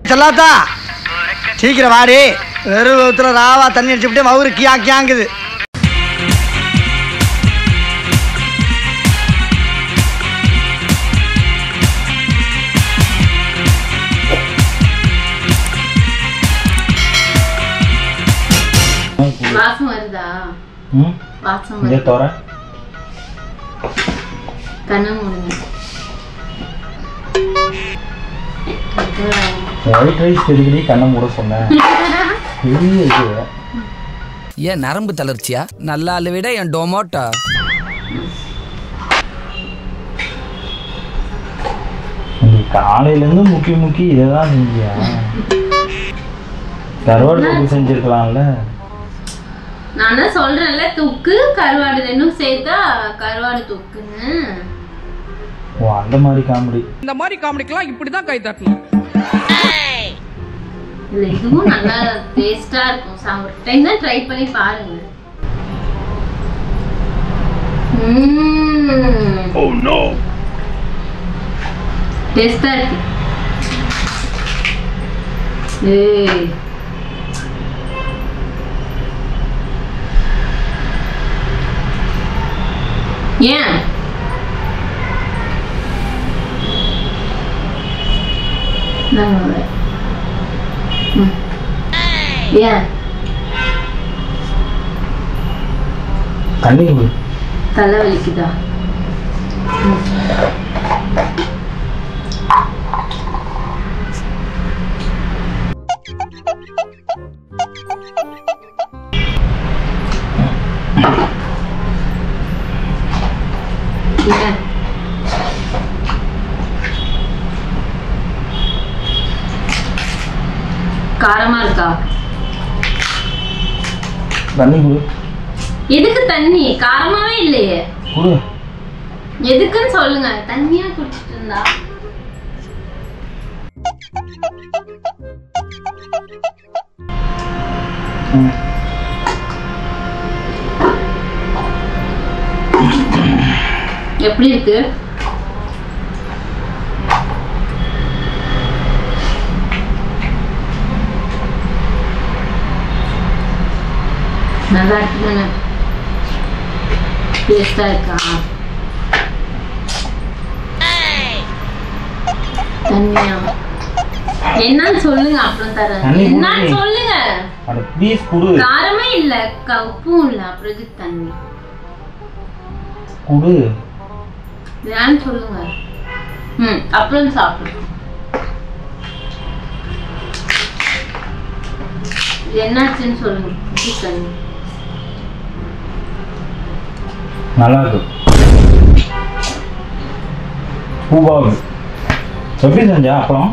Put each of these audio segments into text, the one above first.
செல்லாத்தா சீக்கிரம் வாடி வெறும் வகுத்துல ராவா தண்ணி அடிச்சுட்டு மவுரு கியா கியாங்குது வாசம் வருதா ம் வாசம் இங்கே வருது தோற கண்ணை மூடுங்க ஒயிட் ரைஸ் எதுக்கடி கண்ணை மூட சொன்னேன் பெரிய இது ஏன் நரம்பு தளர்ச்சியா நல்லா ஆளு விட என் டொமோட்டோ நீ காலையிலேருந்து முக்கி முக்கி இதை தான் செஞ்சியா கருவாடு தொக்கு செஞ்சிருக்கலாம்ல நான் தான் சொல்றேன்ல தொக்கு கருவாடு ரெண்டும் சேர்த்தா கருவாடு தொக்குன்னு ஓ அந்த மாதிரி காமெடி இந்த மாதிரி காமெடிக்கெல்லாம் இப்படிதான் கை தட்டணும் இல்ல இதுவும் நல்லா டேஸ்டா இருக்கும் சா- ஒரு டைம் தான் ட்ரை பண்ணி பாருங்க டேஸ்டா இருக்கு ஏய் ஏன் நான் வரேன். ம். ஏன் தண்ணி குடி தலை வலிக்குதா ஏன் காரமா இருக்கா தண்ணி குடு எதுக்கு தண்ணி காரமாவே இல்லையே குடு எதுக்குன்னு சொல்லுங்க தண்ணியா குடிச்சிட்டு இருந்தா ம். எப்படி இருக்கு நல்லா இருக்குதானே டேஸ்டா இருக்கா தண்ணியா என்னன்னு சொல்லுங்க அப்புறம் தரேன் தண்ணி குடி. என்னன்னு சொல்லுங்க அட ப்ளீஸ் குடு காரமே இல்ல க- உப்பும் இல்ல அப்புறம் எதுக்கு தண்ணி குடு ஏன்னு சொல்லுங்க ம் அப்புறம் சாப்பிடுங்க இது என்னாச்சுன்னு சொல்லுங்க உப்பு தண்ணி நல்லா இருக்கு பூவாகு எப்படி செஞ்சா அப்புறம்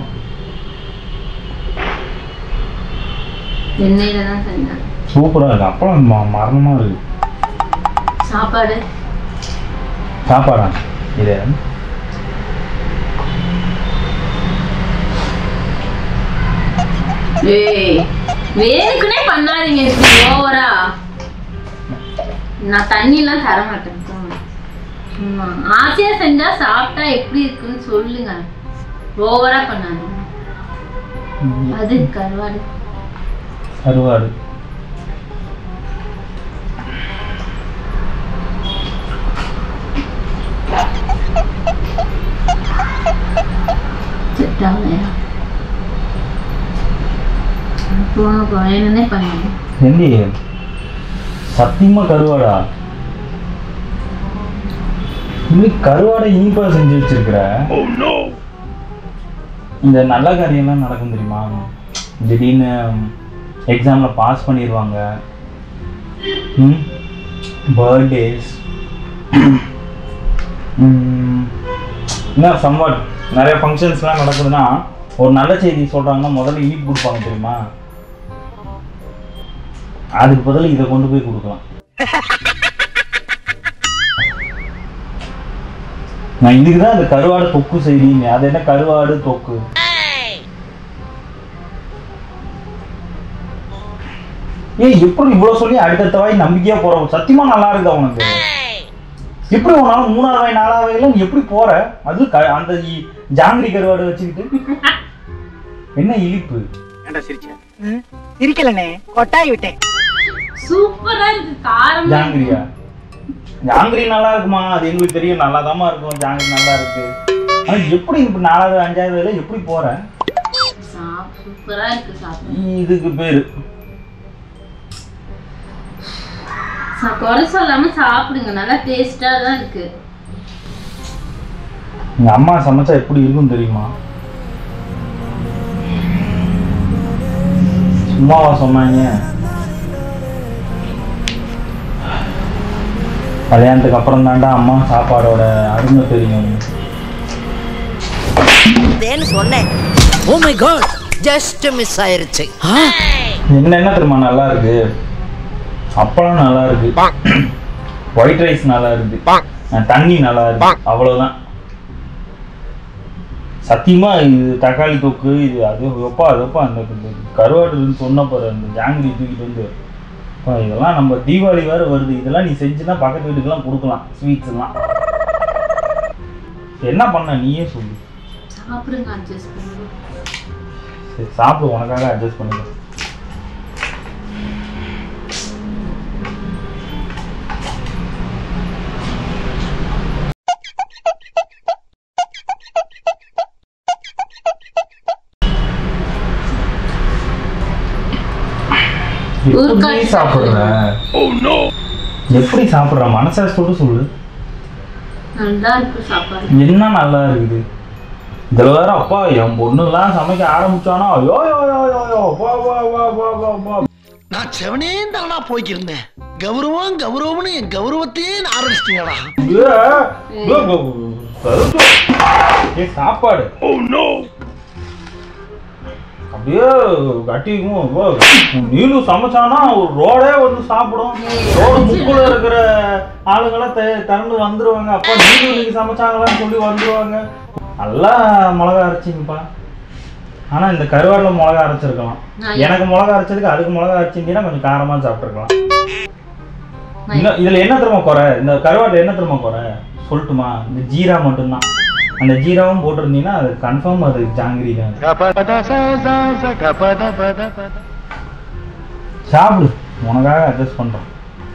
எண்ணெயில தான் செஞ்சேன் சூப்பராக இருக்கு அப்பளம் ம மரணமாக இருக்கு சாப்பாடு சாப்பாடா இது ஏய் வேணுக்குனே பண்ணாதீங்க இப்படி ஓவரா நான் தண்ணிலாம் தர மாட்டேன் போங்க. சும்மா ஆசையா செஞ்சா சாப்பிட்டா எப்படி இருக்குன்னு சொல்லுங்க ஓவரா பண்ணாதீங்க அது கருவாடு கருவாடு செட் ஆகலையா போன வேணும்னே பண்ணுங்க ஏண்டி சத்தியமா கருவாடா நீ கருவாடை இனிப்பா செஞ்சு வச்சிருக்கிற இந்த நல்ல காரியம்லாம் நடக்கும் தெரியுமா திடீர்னு எக்ஸாம்ல பாஸ் பண்ணிடுவாங்க ம் பர்த்டேஸ் என்ன சம்வாட் நிறைய ஃபங்க்ஷன்ஸ்லாம் நடக்குதுன்னா ஒரு நல்ல செய்தி சொல்றாங்கன்னா முதல்ல இனிப்பு கொடுப்பாங்க தெரியுமா அதுக்கு பதில் இதை கொண்டு போய் கொடுக்கலாம் நான் இதுக்கு தான் அந்த கருவாடு தொக்கு செய்றீங்க அது என்ன கருவாடு தொக்கு ஏய் எப்படி இவ்வளவு சொல்லி அடுத்தடுத்த வாய் நம்பிக்கையா போற சத்தியமா நல்லா இருக்குதா உனக்கு எப்படி உன்னால மூணாவது வாய் நாலாவது வாயில நீ எப்படி போற அது க- அந்த இ- ஜாங்கிரி கருவாடு வச்சுக்கிட்டு என்ன இழிப்பு சிரிக்கலனே கொட்டாய் விட்டேன் சூப்பரா இருக்கு காரமா ஜாங்கிரியா ஜாங்கிரி நல்லா இருக்குமா அது எங்களுக்கு தெரியும் நல்லா இருக்கும் ஜாங்கிரி நல்லா இருக்கு ஆனா எப்படி இப்ப நாலாவது அஞ்சாவதுல எப்படி போற சாப் சூப்பரா இருக்கு சாப்பிட இதுக்கு பேரு சா- குறை சொல்லாம சாப்பிடுங்க நல்லா டேஸ்டா தான் இருக்கு எங்க அம்மா சமைச்சா எப்படி இருக்கும் தெரியுமா சும்மாவா சொன்னாங்க கல்யாணத்துக்கு அப்புறம் தாண்டா அம்மா சாப்பாடோட அருமை தெரியும் தேன்னு சொன்னேன் oh my god just miss ஆயிருச்சு என்ன என்ன தெரியுமா நல்லா இருக்கு அப்பளம் நல்லா இருக்கு ஒயிட் ரைஸ் நல்லா இருக்கு அஹ் தண்ணி நல்லா இருக்கு அவ்வளவுதான் சத்தியமா இது தக்காளி தொக்கு இது அது எப்பா அதப்பா அந்த இந்த கருவாடுன்னு சொன்ன பாரு அந்த ஜாங்கிரி தூக்கிட்டு வந்து அப்பா, இதெல்லாம் நம்ம தீபாவளி வேற வருது இதெல்லாம் நீ செஞ்சுன்னா பக்கத்து வீட்டுக்கெல்லாம் கொடுக்கலாம் ஸ்வீட்ஸ் எல்லாம் என்ன பண்ண நீயே சொல்லு சாப்பிடுங்க அட்ஜஸ்ட் பண்ணுங்க சரி சாப்பிடு உனக்காக அட்ஜஸ்ட் பண்ணிக்க எப்படி ஊறுகாய் சாப்பிடுற எப்படி சாப்பிடுற மனசாட்சியோட சொல்லு நல்லா இருக்கு சாப்பாடு என்ன நல்லா இருக்குது இதுல வேற அப்பா என் பொண்ணுலாம் சமைக்க ஆரம்பிச்சானா ஐயோ யோ யோ யோ யோ வா வா வா வா வா வா நான் செவனே தானா போய்க்கிருந்தேன் கௌரவம் கௌரவம்னு என் கௌரவத்தையே நான் ஆரம்பிச்சிட்டீங்களா ஏ, ஏ, ஏ, ஏ, சாப்பாடு அப்படியே கட்டிக்கும் ஓ, நீலு சமைச்சானா ஒரு ரோடே வந்து சாப்பிடும் ரோடு முக்குல இருக்கிற ஆளுங்கெல்லாம் த- திறந்து வந்துருவாங்க அப்பா நீலு இன்னைக்கு சமைச்சாங்களான்னு சொல்லி வந்துருவாங்க நல்லா மிளகா அரைச்சிங்கப்பா ஆனா இந்த கருவாடுல மிளகா அரைச்சிருக்கலாம் நான் எனக்கு மிளகா அரைச்சதுக்கு அதுக்கு மிளகா அரைச்சிருந்தீங்கன்னா கொஞ்சம் காரமா சாப்பிட்டுருக்கலாம் நான் இன்னும் இதுல என்ன தெரியுமா குறை இந்த கருவாட்டுல என்ன தெரியுமா குறை சொல்லட்டுமா இந்த ஜீரா மட்டும்தான் அந்த ஜீராவும் போட்டிருந்தீங்கன்னா அது கன்ஃபார்ம் அது ஜாங்கிரி தான் சாப்பிடு உனக்காக அட்ஜஸ்ட் பண்றோம்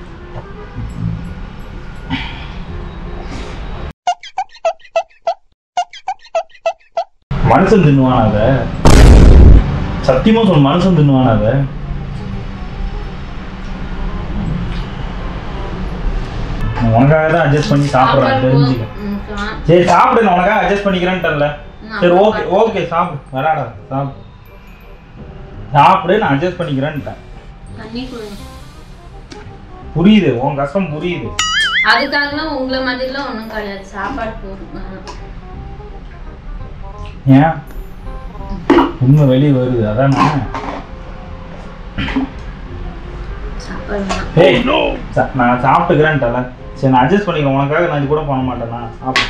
மனுஷன் தின்னுவானா அத சத்தியமா சொல் மனுஷன் தின்னுவானா அத உனக்காக தான் அட்ஜஸ்ட் பண்ணி சாப்பிட்றேன் சாப்பாடு தெரிஞ்சுக்க ம், கா- சரி சாப்பிடு நான் உனக்காக அட்ஜஸ்ட் பண்ணிக்கிறேன்ட்டல நான் சரி ஓகே சாப்பாடு. ஓகே சாப்பிடு வராடா சாப்பிடு சாப்பிடு நான் அட்ஜஸ்ட் பண்ணிக்கிறேன்ட்டேன் தண்ணி குடிங்க புரியுது உன் கஷ்டம் புரியுது அதுக்காகலாம் உங்களை மாதிரிலாம் ஒண்ணும் கிடையாது சாப்பாடு போதும் ஏன் உண்மை வெளியே வருது அதானே சாப்பாடு வேணாம். ஏய் சா- நான் சாப்பிட்டுக்கிறேன்ட்டல சரி நான் அட்ஜஸ்ட் பண்ணிக்கிறேன் உனக்காக நான் இது கூட பண்ண மாட்டேனா சாப்பிடு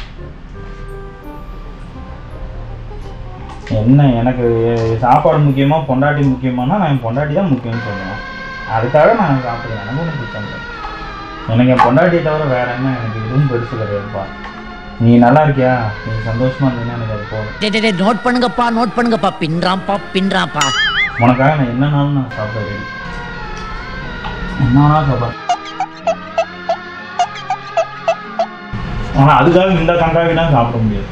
என்ன எனக்கு எ- சாப்பாடு முக்கியமா பொண்டாட்டி முக்கியமானா நான் என் பொண்டாட்டி தான் முக்கியம்னு சொல்லுவேன் அதுக்காக நான் சாப்பிடுறேன் எனக்கு ஒன்றும் பிரச்சனை இல்லை எனக்கு என் பொண்டாட்டியை தவிர வேற என்ன எனக்கு எதுவும் பெருசு கிடையாதுப்பா நீ நல்லா இருக்கியா நீ சந்தோஷமா இருந்தீங்கன்னா எனக்கு அது போதும் டே, டே, டே, நோட் பண்ணுங்கப்பா நோட் பண்ணுங்கப்பா பின்றாம்பா பின்றாம்பா உனக்காக நான் என்னனாலும் நான் சாப்பிட ரெடி என்ன சாப்பிட ஆனா அதுக்காக இந்த கங்காவிலாம் சாப்பிட முடியாது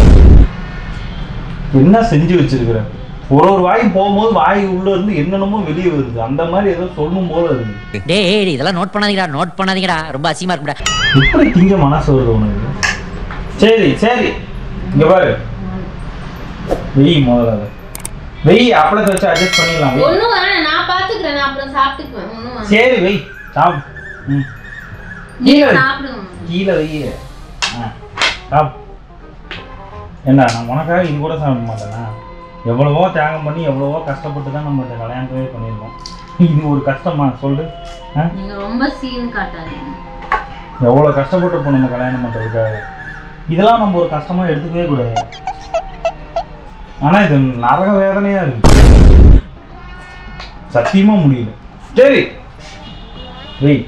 என்ன செஞ்சு வச்சிருக்கிற ஒரு ஒரு வாய் போகும்போது வாய் உள்ள இருந்து என்னென்னமோ வெளியே வருது அந்த மாதிரி ஏதோ சொல்லணும் போல இருக்கு டேய் ஏய், இதெல்லாம் நோட் பண்ணாதீங்கடா நோட் பண்ணாதீங்கடா ரொம்ப அசிங்கமா இருக்கும்டா எப்படி திங்க மனசு வருது உனக்கு சரி சரி இங்க பாரு வெய் முதல்ல அதை. வெய் அப்பளத்தை வச்சு அட்ஜஸ்ட் பண்ணிடலாம் வெய். ஒண்ணும் வேணாம் நான் பாத்துக்கிறேன் நான் அப்புறம் சாப்பிட்டுக்குவேன் ஒண்ணும் வேணாம் சரி வெய் சாப்பிடு ம் நீங்க கீழே வை. சாப்பிடுங்க கீழே வெய் ஆ சாப்பிடு என்ன நான் உனக்காக இது கூட சாப்பிட மாட்டேனா எவ்வளவோ தியாகம் பண்ணி எவ்வளவோ கஷ்டப்பட்டு தான் நம்ம இந்த கல்யாணத்தவே பண்ணியிருக்கோம் இது ஒரு கஷ்டமா சொல்லு ஆ நீங்க ரொம்ப சீன் காட்டாதீங்க எவ்வளோ கஷ்டப்பட்டிருப்போம் நம்ம கல்யாணம் பண்ணுறதுக்காக இதெல்லாம் நம்ம ஒரு கஷ்டமாக எடுத்துக்கவே கூடாது ஆனால் இது நரக வேதனையாக இருக்கு சத்தியமாக முடியல சரி வெய்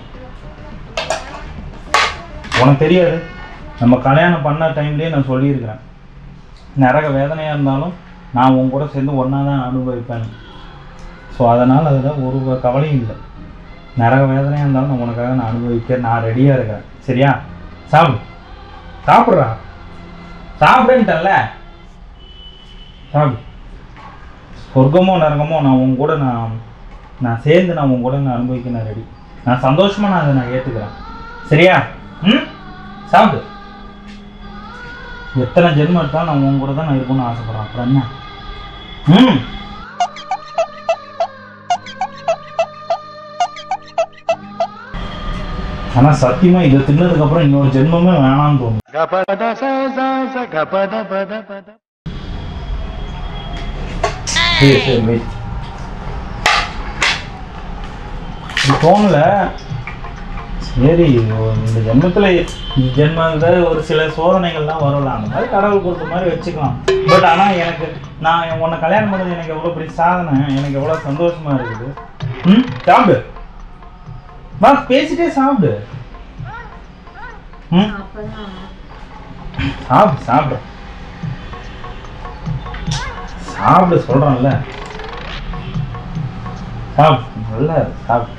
உனக்கு தெரியாது நம்ம கல்யாணம் பண்ண டைம்லேயே நான் சொல்லியிருக்கிறேன் நரக வேதனையாக இருந்தாலும் நான் உன் கூட சேர்ந்து ஒன்றா தான் அனுபவிப்பேன் ஸோ அதனால் அதில் ஒரு கவலையும் இல்லை நரக வேதனையாக இருந்தாலும் நான் உனக்காக நான் அனுபவிக்க நான் ரெடியாக இருக்கிறேன் சரியா சாப்பிடு சாப்பிட்றா சாப்பிடுன்ட்டல சாப்பிடு சொர்க்கமோ நரகமோ நான் உன் கூட நான் நான் சேர்ந்து நான் உன் கூட நான் அனுபவிக்க நான் ரெடி நான் சந்தோஷமாக நான் அதை நான் ஏற்றுக்கிறேன் சரியா ம் சாப்பிடு எத்தனை ஜென்மம் எடுத்தாலும் நான் உன் கூட தான் நான் இருக்கணும்னு ஆசைப்படுறேன் அப்புறம் என்ன ம் ஆனா சத்தியமா இதை தின்னதுக்கு அப்புறம் இன்னொரு ஜென்மமே வேணாம்னு தோணும் சரி சரி wait. இது தோணல சரி ஓ- இந்த ஜென்மத்துல இந்த ஜென்மத்துல ஒரு சில சோதனைகள்லாம் வரும்ல அந்த மாதிரி கடவுள் கொடுத்த மாதிரி வச்சுக்கலாம் பட் ஆனா எனக்கு நான் உன்னை கல்யாணம் பண்ணது எனக்கு எவ்வளவு பெரிய சாதனை எனக்கு எவ்வளவு சந்தோஷமா இருக்குது ம் சாப்பிடு வா பேசிட்டே சாப்பிடு ம் அப்பதான் சாப்பிடு சாப்பிடு சாப்பிடு சொல்றேன்ல சாப்பிடு நல்லா இருக்கு, சாப்பிடு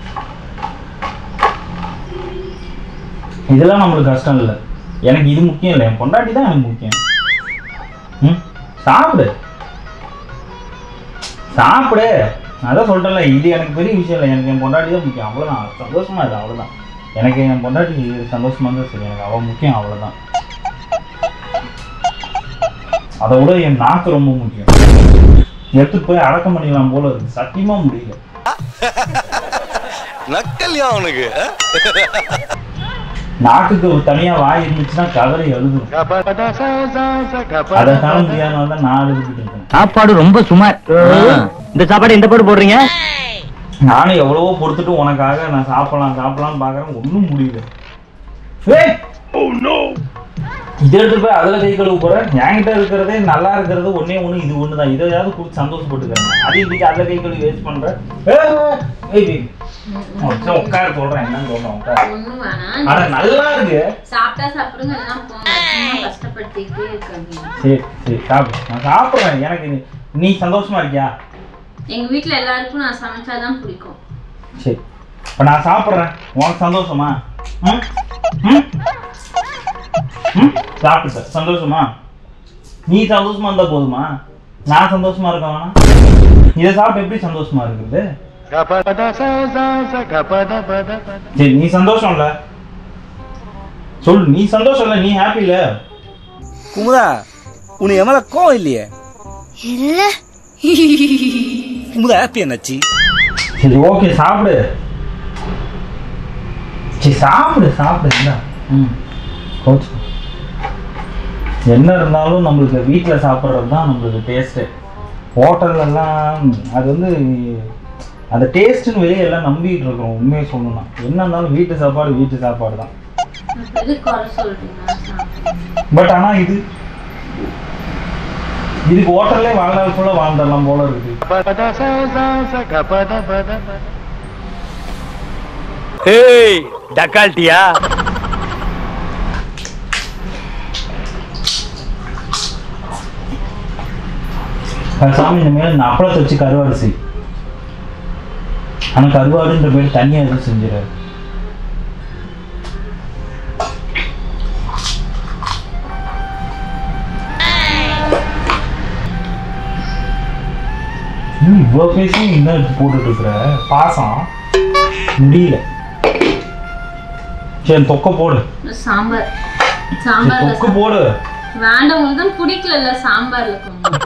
இதெல்லாம் நம்மளுக்கு கஷ்டம் இல்லை எனக்கு இது முக்கியம் இல்லை என் பொண்டாட்டி தான் எனக்கு முக்கியம் ம் சாப்பிடு சாப்பிடு அதான் சொல்றேன்ல இது எனக்கு பெரிய விஷயம் இல்லை எனக்கு என் பொண்டாட்டி தான் முக்கியம் அவ்வளோதான் சந்தோஷமா இது அவ்வளோதான் எனக்கு என் பொண்டாட்டி சந்தோஷமா இருந்தால் சரி எனக்கு அவள் முக்கியம் அவ்வளோதான் அதை விட என் நாக்கு ரொம்ப முக்கியம் எடுத்துட்டு போய் அடக்கம் பண்ணிக்கலாம் போல இருக்கு சத்தியமா முடியல நக்கல்யா அவனுக்கு நாக்குக்கு ஒரு தனியா வாய் இருந்துச்சுன்னா கதறி எழுதும் அதை தான முடியாதனால தான் நான் எழுதிட்டு இருக்கேன் சாப்பாடு ரொம்ப சுமார் இந்த சாப்பாடு எந்த பாடு போடுறீங்க நானும் எவ்வளவோ பொறுத்துட்டு உனக்காக நான் சாப்பிடலாம் சாப்பிடலாம்னு பாக்குறேன் ஒன்றும் முடியல ஏய்! இதை எடுத்து போய் அதுல கை கழுவு போறேன் என்கிட்ட இருக்கிறதே நல்லா இருக்கிறது ஒண்ணே ஒண்ணு இது ஒண்ணுதான் இதையாவது கொடுத்து சந்தோஷப்பட்டுக்கிறேன் அது இன்னைக்கு அதுல கை கழுவி வேஸ்ட் பண்றேன் ஏய், ஏய், ஏய். சரி, உட்கார சொல்றேன் என்னன்னு சொல்றேன் உட்கார ஒண்ணும் வேணாம் ஆனா நல்லா இருக்கு சாப்பிட்டா சாப்பிடுங்க எல்லாம் போங்க சும்மா கஷ்டப்படுத்திக்கிட்டே இருக்காங்க சரி சரி சாப்பிடு நான் சாப்பிடுறேன் எனக்கு நீ- நீ சந்தோஷமா இருக்கியா எங்க வீட்ல எல்லாருக்கும் நான் சமைச்சாதான் பிடிக்கும் சரி இப்போ நான் சாப்பிட்றேன் உனக்கு சந்தோஷமா ம் ம் ம் சாப்பிட்டு சந்தோஷமா நீ சந்தோஷமா இருந்தா போதுமா நான் சந்தோஷமா இருக்க வேணாம் இதை சாப்பிட்டு எப்படி சந்தோஷமா இருக்குது சரி நீ சந்தோஷம் இல்ல சொல்லு நீ சந்தோஷம் இல்ல நீ ஹாப்பி இல்ல குமுதா உனக்கு என் மேல கோவம் இல்லையே இல்ல குமுதா ஹாப்பி என்னாச்சு சரி ஓகே சாப்பிடு சரி சாப்பிடு சாப்பிடு என்ன ம் கோச் என்ன இருந்தாலும் நம்மளுக்கு வீட்டில் சாப்பிட்றது தான் நம்மளுக்கு டேஸ்ட்டு ஹோட்டல்லலாம் அது வந்து அந்த டேஸ்ட்டுன்னு வெளியே எல்லாம் நம்பிட்டு இருக்கிறோம் உண்மையை சொல்லணும்னா என்ன இருந்தாலும் வீட்டு சாப்பாடு வீட்டு சாப்பாடு தான் அப்ப எதுக்கு குறை சொல்றீங்க நான் சாப்பிட்டேன். பட் ஆனால் இது இதுக்கு ஹோட்டல்லே வாழ்நாள் ஃபுல்லாக வாழ்ந்துடலாம் போல இருக்குது ஏய் டக்கால்ட்டியா சாமி இந்த மேல இந்த அப்பளத்தை வச்சு கருவாடு செய் ஆனா கருவாடுன்ற பேர் தனியா எதுவும் செஞ்சிடாது இன்னும் இவ்வளோ பேசும் இன்னும் எடுத்து போட்டுட்டு இருக்கிற பாசம் முடியல சரி தொக்க போடு சாம்பார் சரி, சாம்பார்ல தொக்கு போடு வேண்டாம் உங்களுக்கு தான் பிடிக்கல சாம்பார்ல கொஞ்சம்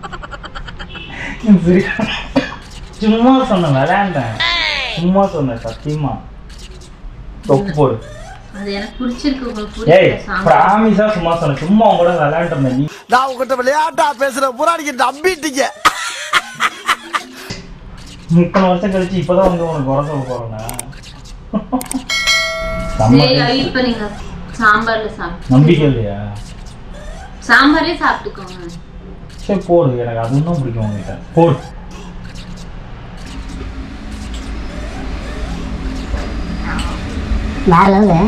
சரி. சும்மா சொன்னேன் விளையாண்டேன் சும்மா சொன்னேன் சத்தியமா தொக்கு போடு அது எனக்கு பிடிச்சிருக்கு உங்களுக்கு ஏய் பிடிக்கல சாம்பார் பிராமிஸா சும்மா சொன்னேன் சும்மா உங்க கூட விளையாண்டு இருந்தேன் நீ நான் உங்ககிட்ட விளையாட்டா பேசுறேன் புறாடிக்கு நம்பிட்டீங்க இத்தனை வருஷம் கழிச்சு இப்பதான் வந்து உனக்கு குறை சொல்ல போறேன் சரி இப்ப நீங்க சாம்பார்ல சாப்பிட்டு நம்பிக்கை இல்லையா சாம்பாரே சாப்பிட்டுக்கோங்க சரி போடு எனக்கு அது இன்னும் பிடிக்கும் உங்ககிட்ட போடு வேற லெவலு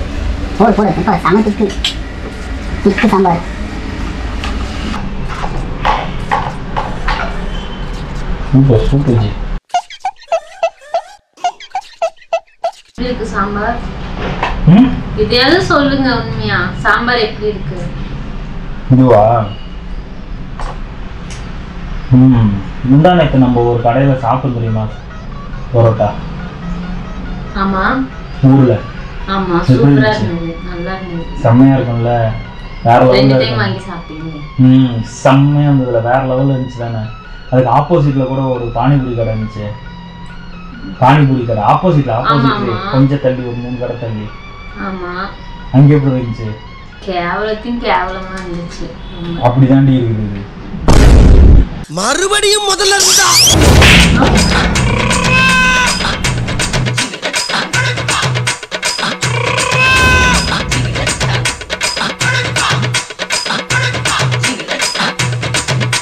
போடு போடு இப்போ செம திக்கு திக்கு சாம்பார் சூப்பர் சூப்பர் ஜி எப்படி இருக்கு சாம்பார் ம் இதையாவது சொல்லுங்க உண்மையா சாம்பார் எப்படி இருக்கு இதுவா ம் முந்தா நேற்று நம்ம ஒரு கடையில் சாப்பிட்டு தெரியுமா பரோட்டா ஆமா ஊரில் ஆமா எப்படி சூப்பரா இருந்துச்சு? இருந்தது நல்லா இருந்தது செம்மையாக இருக்கும்ல வேற ரெண்டு லெவலில் டைம் இருக்கும் வாங்கி சாப்பிட்டீங்க ம் செம்மையாக இருந்ததுல வேற லெவலில் இருந்துச்சு தானே அதுக்கு ஆப்போசிட்டில் கூட ஒரு பானிபூரி கடை இருந்துச்சு பானிபூரி கடை ஆப்போசிட்ல ஆப்போசிட்ல ஆமா. கொஞ்சம் தள்ளி ஒரு மூணு கடை தள்ளி ஆமா அங்கே எப்படி இருந்துச்சு கேவலத்தையும் கேவலமா இருந்துச்சு ஆமா. அப்படிதாண்டி இருக்குது இது. மறுபடியும் முதல்ல இருந்தா